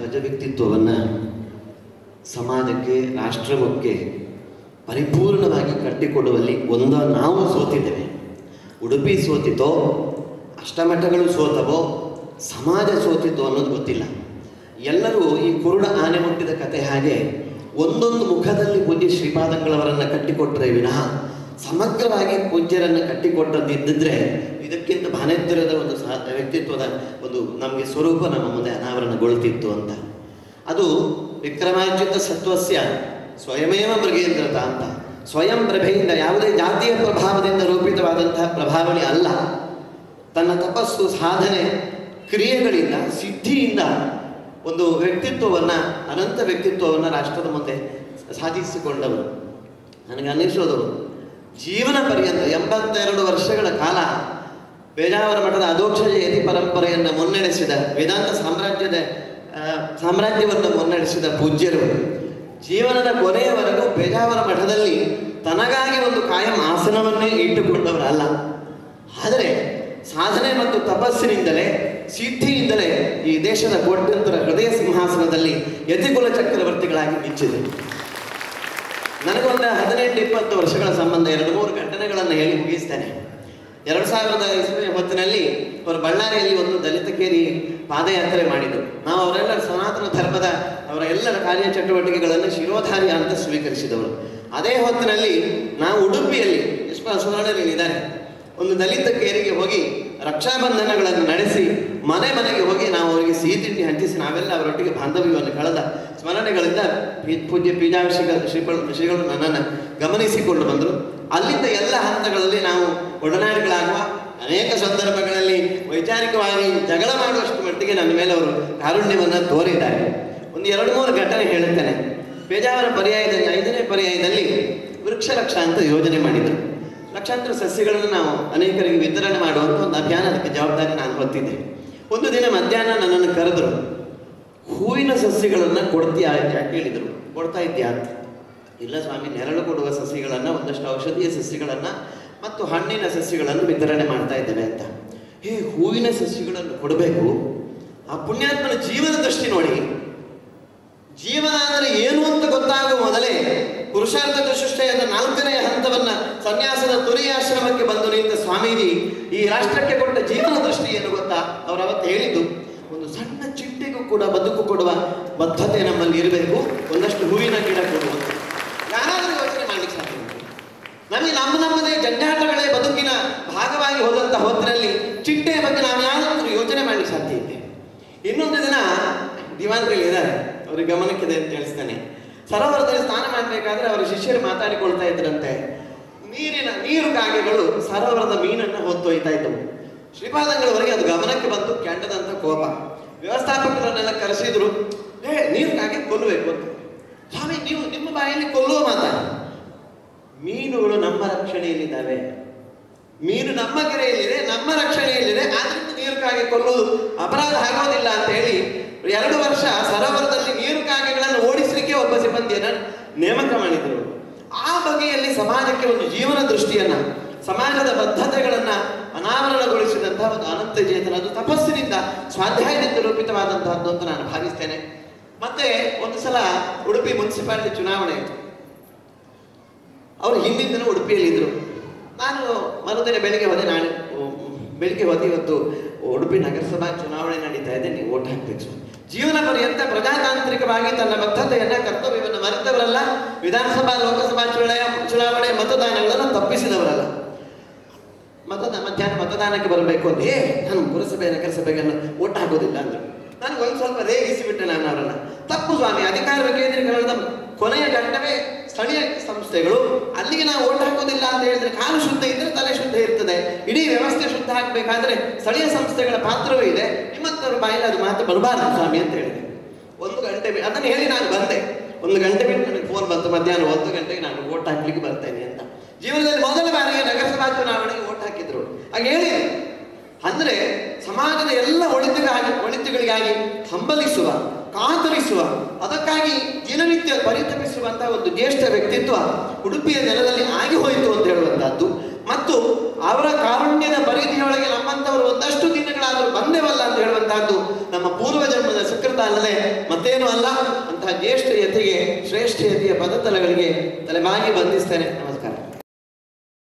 ಗಜ ವ್ಯಕ್ತಿತ್ವವನ್ನು ಸಮಾಜಕ್ಕೆ ರಾಷ್ಟ್ರಕ್ಕೆ ಪರಿಪೂರ್ಣವಾಗಿ ಕಟ್ಟಿಕೊಡುವಲ್ಲಿ ಒಂದ ನಾವು ಸೋತಿದ್ದೇವೆ ಉಡುಪಿ ಸೋತಿತೋ ಅಷ್ಟಮಠಗಳು ಸೋತವೋ ಸಮಾಜ ಸೋತಿತೋ ಅನ್ನೋದು ಗೊತ್ತಿಲ್ಲ ಎಲ್ಲರೂ ಈ ಕುರುಡ ಆನೆ ಮುಟ್ಟಿದ ಕತೆ ಹಾಗೆ ಒಂದೊಂದು ಮುಖದಲ್ಲಿ ಪೂಜ್ಯ ಶ್ರೀಪಾದಂಗಳವರನ್ನು ಕಟ್ಟಿಕೊಟ್ಟರೆ ವಿನಃ ಸಮಗ್ರವಾಗಿ ಪೂಜ್ಯರನ್ನು ಕಟ್ಟಿಕೊಟ್ಟದ್ದಿದ್ದರೆ ಇದಕ್ಕಿಂತ ಭಾನೆತ್ತರದ ಒಂದು ಸಾ ವ್ಯಕ್ತಿತ್ವದ ಒಂದು ನಮಗೆ ಸ್ವರೂಪ ನಮ್ಮ ಮುಂದೆ ಅನಾವರಣಗೊಳ್ತಿತ್ತು ಅಂತ ಅದು ವಿಕ್ರಮಾರ್ಜಿತ ಸತ್ವಸ್ಯ ಸ್ವಯಮೇವ ಮೃಗೇಂದ್ರತ ಅಂತ ಸ್ವಯಂ ಪ್ರಭೆಯಿಂದ ಯಾವುದೇ ಜಾತಿಯ ಪ್ರಭಾವದಿಂದ ರೂಪಿತವಾದಂತಹ ಪ್ರಭಾವನೆ ಅಲ್ಲ ತನ್ನ ತಪಸ್ಸು ಸಾಧನೆ ಕ್ರಿಯೆಗಳಿಂದ ಸಿದ್ಧಿಯಿಂದ ಒಂದು ವ್ಯಕ್ತಿತ್ವವನ್ನು ಅನಂತ ವ್ಯಕ್ತಿತ್ವವನ್ನು ರಾಷ್ಟ್ರದ ಮುಂದೆ ಸಾಧಿಸಿಕೊಂಡವರು ನನಗೆ ಅನ್ನಿಸೋದು ಜೀವನ ಪರ್ಯಂತ ಎಂಬತ್ತೆರಡು ವರ್ಷಗಳ ಕಾಲ ಪೇಜಾವರ ಮಠದ ಅಧೋಕ್ಷ ಯತಿ ಪರಂಪರೆಯನ್ನು ಮುನ್ನಡೆಸಿದ ವೇದಾಂತ ಸಾಮ್ರಾಜ್ಯದ ಆ, ಸಾಮ್ರಾಜ್ಯವನ್ನು ಮುನ್ನಡೆಸಿದ ಪೂಜ್ಯರು ಜೀವನದ ಕೊನೆಯವರೆಗೂ ಪೇಜಾವರ ಮಠದಲ್ಲಿ ತನಗಾಗಿ ಒಂದು ಕಾಯಂ ಆಸನವನ್ನೇ ಇಟ್ಟುಕೊಂಡವರಲ್ಲ ಆದರೆ ಸಾಧನೆ ಮತ್ತು ತಪಸ್ಸಿನಿಂದಲೇ ಸಿದ್ಧಿಯಿಂದಲೇ ಈ ದೇಶದ ಕೋಟ್ಯಂತರ ಹೃದಯ ಸಿಂಹಾಸನದಲ್ಲಿ ಯತಿಕುಲ ಚಕ್ರವರ್ತಿಗಳಾಗಿ ಮಿಂಚಿದೆ ನನಗೊಂದು ಹದಿನೆಂಟು ಇಪ್ಪತ್ತು ವರ್ಷಗಳ ಸಂಬಂಧ ಎರಡು ಮೂರು ಘಟನೆಗಳನ್ನು ಹೇಳಿ ಮುಗಿಸ್ತೇನೆ ಎರಡು ಸಾವಿರದ ಇಸ್ವಿಯ ಹೊತ್ತಿನಲ್ಲಿ ಅವರು ಬಳ್ಳಾರಿಯಲ್ಲಿ ಒಂದು ದಲಿತ ಕೇರಿ ಪಾದಯಾತ್ರೆ ಮಾಡಿದರು ನಾವು ಅವರೆಲ್ಲರ ಸನಾತನ ಧರ್ಮದ ಅವರ ಎಲ್ಲರ ಕಾರ್ಯಚಟುವಟಿಕೆಗಳನ್ನು ಶಿರೋಧಾರ್ಯ ಅಂತ ಸ್ವೀಕರಿಸಿದವರು ಅದೇ ಹೊತ್ತಿನಲ್ಲಿ ನಾವು ಉಡುಪಿಯಲ್ಲಿ ವಿಶ್ವ ಸುವರ್ಣರಲ್ಲಿ ಇದ್ದಾರೆ ಒಂದು ದಲಿತ ಕೇರಿಗೆ ಹೋಗಿ ರಕ್ಷಾಬಂಧನಗಳನ್ನು ನಡೆಸಿ ಮನೆ ಮನೆಗೆ ಹೋಗಿ ನಾವು ಅವರಿಗೆ ಸಿಹಿ ತಿಂಡಿ ಹಂಚಿಸಿ ನಾವೆಲ್ಲ ಅವರೊಟ್ಟಿಗೆ ಬಾಂಧವ್ಯವನ್ನು ಕಳೆದ ಸ್ಮರಣೆಗಳಿಂದ ಪಿ- ಪೂಜ್ಯ ಪೀಜಾಭಿಷೇಕ ಶ್ರೀಗಳು ಶ್ರೀಗಳು ನನ್ನನ್ನು ಗಮನಿಸಿಕೊಂಡು ಬಂದರು ಅಲ್ಲಿಂದ ಎಲ್ಲ ಹಂತಗಳಲ್ಲಿ ನಾವು ಒಡನಾಡಿಗಳಾಗುವ ಅನೇಕ ಸಂದರ್ಭಗಳಲ್ಲಿ ವೈಚಾರಿಕವಾಗಿ ಜಗಳ ಮಾಡುವಷ್ಟು ಮಟ್ಟಿಗೆ ನನ್ನ ಮೇಲೆ ಅವರು ಕಾರುಣ್ಯವನ್ನು ತೋರಿದ್ದಾರೆ ಒಂದು ಎರಡು ಮೂರು ಘಟನೆ ಹೇಳುತ್ತೇನೆ ಪೇಜಾವರ ಪರ್ಯಾಯದಲ್ಲಿ ಐದನೇ ಪರ್ಯಾಯದಲ್ಲಿ ವೃಕ್ಷ ರಕ್ಷ ಅಂತ ಯೋಜನೆ ಮಾಡಿದರು ಲಕ್ಷಾಂತರ ಸಸ್ಯಗಳನ್ನು ನಾವು ಅನೇಕರಿಗೆ ವಿತರಣೆ ಮಾಡುವಂಥ ಒಂದು ಅಭಿಯಾನ ಅದಕ್ಕೆ ಜವಾಬ್ದಾರಿ ನಾನು ಹೊತ್ತಿದ್ದೆ ಒಂದು ದಿನ ಮಧ್ಯಾಹ್ನ ನನ್ನನ್ನು ಕರೆದರು ಹೂವಿನ ಸಸ್ಯಗಳನ್ನು ಕೊಡ್ತೀಯಾ ಅಂತ ಯಾಕೆ ಕೇಳಿದರು ಕೊಡ್ತಾ ಇದ್ದೀಯಾ ಅಂತ ಇಲ್ಲ ಸ್ವಾಮಿ ನೆರಳು ಕೊಡುವ ಸಸ್ಯಗಳನ್ನು ಒಂದಷ್ಟು ಔಷಧೀಯ ಸಸ್ಯಗಳನ್ನು ಮತ್ತು ಹಣ್ಣಿನ ಸಸ್ಯಗಳನ್ನು ವಿತರಣೆ ಮಾಡ್ತಾ ಇದ್ದೇವೆ ಅಂತ ಹೇ ಹೂವಿನ ಸಸ್ಯಗಳನ್ನು ಕೊಡಬೇಕು ಆ ಪುಣ್ಯಾತ್ಮನ ಜೀವನ ದೃಷ್ಟಿ ನೋಡಿ ಜೀವನ ಅಂದರೆ ಏನು ಅಂತ ಗೊತ್ತಾಗುವ ಮೊದಲೇ ಪುರುಷಾರ್ಥ ಚತುಷ್ಟಯದ ನಾಲ್ಕನೆಯ ಹಂತವನ್ನ ಸನ್ಯಾಸದ ತುರಿಯಾಶ್ರಮಕ್ಕೆ ಬಂದು ನಿಂತ ಸ್ವಾಮೀಜಿ ಈ ರಾಷ್ಟ್ರಕ್ಕೆ ಕೊಟ್ಟ ಜೀವನ ದೃಷ್ಟಿ ಏನು ಗೊತ್ತಾ ಅವರು ಅವತ್ತು ಹೇಳಿದ್ದು ಒಂದು ಸಣ್ಣ ಚಿಟ್ಟೆಗೂ ಕೂಡ ಬದುಕು ಕೊಡುವ ಬದ್ಧತೆ ನಮ್ಮಲ್ಲಿ ಇರಬೇಕು ಒಂದಷ್ಟು ಹೂವಿನ ಗಿಡ ಕೊಡುವುದು ಯಾರಾದರೂ ಯೋಚನೆ ಮಾಡ್ಲಿಕ್ಕೆ ಸಾಧ್ಯ ಉಂಟು? ನಮಗೆ ನಮ್ಮ ನಮ್ಮದೇ ಜಂಜಾಟಗಳೇ ಬದುಕಿನ ಭಾಗವಾಗಿ ಹೋದಂಥ ಹೊತ್ತಿನಲ್ಲಿ ಚಿಟ್ಟೆಯ ಬಗ್ಗೆ ನಾವು ಯಾರಾದರೂ ಯೋಚನೆ ಮಾಡ್ಲಿಕ್ಕೆ ಸಾಧ್ಯ ಇದೆ ಇನ್ನೊಂದು ದಿನ ದಿವಾನ್ಗಳು ಇದ್ದಾರೆ ಅವ್ರಿಗೆ ಗಮನಕ್ಕಿದೆ ಅಂತ ತಿಳಿಸ್ತೇನೆ ಸರೋವರದಲ್ಲಿ ಸ್ನಾನ ಮಾಡಬೇಕಾದ್ರೆ ಅವರ ಶಿಷ್ಯರು ಮಾತಾಡಿಕೊಳ್ತಾ ಇದ್ರಂತೆ ನೀರಿನ ನೀರು ಕಾಗೆಗಳು ಸರೋವರದ ಮೀನನ್ನು ಹೊತ್ತೊಯ್ತಾ ಇದ್ದವು ಶ್ರೀಪಾದಂಗಳವರೆಗೆ ಅದು ಗಮನಕ್ಕೆ ಬಂತು ಕೆಂಡದಂತ ಕೋಪ ವ್ಯವಸ್ಥಾಪಕರನ್ನೆಲ್ಲ ಕರೆಸಿದ್ರು ಏ ನೀರು ಕಾಗೆ ಕೊಲ್ಲಬೇಕು ಅಂತ ಸ್ವಾಮಿ ನೀವು ನಿಮ್ಮ ಬಾಯಲ್ಲಿ ಕೊಲ್ಲುವ ಮಾತಾ ಮೀನುಗಳು ನಮ್ಮ ರಕ್ಷಣೆಯಲ್ಲಿದ್ದಾವೆ ಮೀನು ನಮ್ಮ ಕೆರೆಯಲ್ಲಿದೆ ನಮ್ಮ ರಕ್ಷಣೆಯಲ್ಲಿದೆ ಆದ್ರಿಂದ ನೀರು ಕಾಗೆ ಕೊಲ್ಲುವುದು ಅಪರಾಧ ಆಗೋದಿಲ್ಲ ಅಂತ ಹೇಳಿ ಎರಡು ವರ್ಷ ಸರೋವರದಲ್ಲಿ ನೀರು ಕಾಗೆಗಳನ್ನು ಓಡಿಸಲಿಕ್ಕೆ ಒಬ್ಬ ಸಿಬ್ಬಂದಿಯನ್ನ ನೇಮಕ ಮಾಡಿದರು ಆ ಬಗೆಯಲ್ಲಿ ಸಮಾಜಕ್ಕೆ ಒಂದು ಜೀವನ ದೃಷ್ಟಿಯನ್ನ ಸಮಾಜದ ಬದ್ಧತೆಗಳನ್ನ ಅನಾವರಣಗೊಳಿಸಿದಂತಹ ಒಂದು ಅನಂತ ಚೇತನ ಅದು ತಪಸ್ಸಿನಿಂದ ಸ್ವಾಧ್ಯಾಯದಿಂದ ರೂಪಿತವಾದಂತಹದ್ದು ಅಂತ ನಾನು ಭಾವಿಸ್ತೇನೆ ಮತ್ತೆ ಒಂದು ಸಲ ಉಡುಪಿ ಮುನ್ಸಿಪಾಲಿಟಿ ಚುನಾವಣೆ ಅವರು ಹಿಂದಿನ ದಿನ ಉಡುಪಿಯಲ್ಲಿದ್ದರು ನಾನು ಮರುದಿನ ಬೆಳಿಗ್ಗೆ ಹೋದೆ ನಾನು ಉಮ್, ಬೆಳಿಗ್ಗೆ ಹೋದೆ ಇವತ್ತು ಉಡುಪಿ ನಗರಸಭಾ ಚುನಾವಣೆ ನಡೀತಾ ಇದೆ ನೀವು ಓಟ್ ಹಾಕ್ಬೇಕು ಸ್ವಾಮಿ. ಜೀವನ ಪರ್ಯಂತ ಪ್ರಜಾತಾಂತ್ರಿಕವಾಗಿ ತನ್ನ ಬದ್ಧತೆಯನ್ನ ಕರ್ತವ್ಯವನ್ನು ಮರೆತವರಲ್ಲ ವಿಧಾನಸಭಾ ಲೋಕಸಭಾ ಚುನಾವಣೆ ಚುನಾವಣೆ ಮತದಾನಗಳನ್ನು ತಪ್ಪಿಸಿದವರಲ್ಲ ಮತದ ಮಧ್ಯಾಹ್ನ ಮತದಾನಕ್ಕೆ ಬರಬೇಕು ಅಂತ ಏ ನಾನು ಪುರಸಭೆ ನಗರಸಭೆಗೆಲ್ಲ ಓಟ್ ಹಾಕೋದಿಲ್ಲ ಅಂದ್ರು ನನಗೆ ಒಂದು ಸ್ವಲ್ಪ ರೇಗಿಸಿಬಿಟ್ಟೆ ನಾನು ಅವರನ್ನ ತಪ್ಪು ಸ್ವಾಮಿ ಅಧಿಕಾರ ವಿಕೇಂದ್ರೀಕರಣದ ಕೊನೆಯ ಘಟ್ಟವೇ ಸ್ಥಳೀಯ ಸಂಸ್ಥೆಗಳು ಅಲ್ಲಿಗೆ ನಾವು ಓಟ್ ಹಾಕೋದಿಲ್ಲ ಅಂತ ಹೇಳಿದ್ರೆ ಕಾಲು ಶುದ್ಧ ಇದ್ರೆ ತಲೆ ಶುದ್ಧ ಇರ್ತದೆ ಇಡೀ ವ್ಯವಸ್ಥೆ ಶುದ್ಧ ಹಾಕಬೇಕಾದ್ರೆ ಸ್ಥಳೀಯ ಸಂಸ್ಥೆಗಳ ಪಾತ್ರವೂ ಇದೆ ನಿಮ್ಮಂಥವ್ರ ಬಾಯಲ್ಲಿ ಅದು ಮಾತು ಬರಬಾರದು ಸ್ವಾಮಿ ಅಂತ ಹೇಳಿದೆ ಒಂದು ಗಂಟೆ ಬಿ- ಅದನ್ನು ಹೇಳಿ ನಾನು ಬಂದೆ ಒಂದು ಗಂಟೆ ಬಿಟ್ಟು ನನಗೆ ಫೋನ್ ಬಂತು ಮಧ್ಯಾಹ್ನ ಒಂದು ಗಂಟೆಗೆ ನಾನು ಓಟ್ ಹಾಕ್ಲಿಕ್ಕೆ ಬರ್ತೇನೆ ಅಂತ ಜೀವನದಲ್ಲಿ ಮೊದಲ ಬಾರಿಗೆ ನಗರಸಭಾ ಚುನಾವಣೆಗೆ ಓಟ್ ಹಾಕಿದ್ರು ಹಾಗೆ ಹೇಳಿ ಅಂದ್ರೆ ಸಮಾಜದ ಎಲ್ಲ ಒಳಿತಿಗಾಗಿ ಒಳಿತುಗಳಿಗಾಗಿ ಹಂಬಲಿಸುವ ಕಾತರಿಸುವ ಅದಕ್ಕಾಗಿ ದಿನನಿತ್ಯ ಪರಿತಪಿಸುವಂತಹ ಒಂದು ಜ್ಯೇಷ್ಠ ವ್ಯಕ್ತಿತ್ವ ಉಡುಪಿಯ ನೆಲದಲ್ಲಿ ಆಗಿ ಹೋಯಿತು ಅಂತ ಹೇಳುವಂತಹದ್ದು ಮತ್ತೆ ಮತ್ತು ಅವರ ಕಾರುಣ್ಯದ ಪರಿಧಿಯೊಳಗೆ ನಮ್ಮಂಥವರು ಒಂದಷ್ಟು ದಿನಗಳಾದರೂ ಬಂದೆವಲ್ಲ ಅಂತ ಹೇಳುವಂತಹದ್ದು ನಮ್ಮ ಪೂರ್ವ ಜನ್ಮದ ಸುಕೃತ ಅಲ್ಲದೆ ಮತ್ತೇನು ಅಲ್ಲ ಅಂತಹ ಜ್ಯೇಷ್ಠ ಯತಿಗೆ ಶ್ರೇಷ್ಠ ಯತಿಯ ಪದತಲಗಳಿಗೆ ತಲೆಮಾಗಿ ಬಂಧಿಸ್ತೇನೆ